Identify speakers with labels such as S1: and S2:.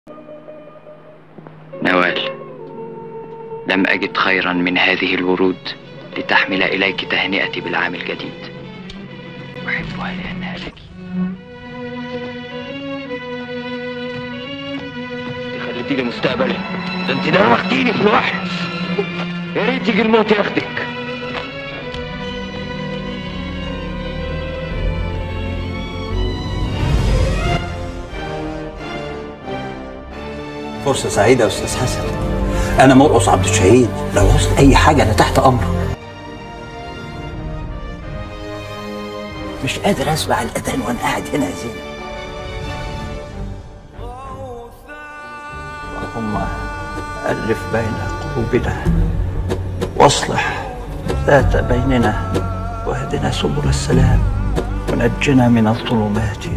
S1: نوال لم أجد خيرا من هذه الورود لتحمل إليك تهنئتي بالعام الجديد أحبها لأنها لك
S2: خليتي لي مستقبلي ده انت دوختيني في الوحش يا ريت يجي الموت ياخدك
S3: فرصة سعيدة يا أستاذ حسن أنا مرقص عبد الشهيد لو عوزت أي حاجة أنا تحت أمرك مش قادر أسمع الأذان وأنا قاعد هنا يا زينب اللهم ألف بين قلوبنا واصلح ذات بيننا واهدنا سبل السلام ونجنا من الظلمات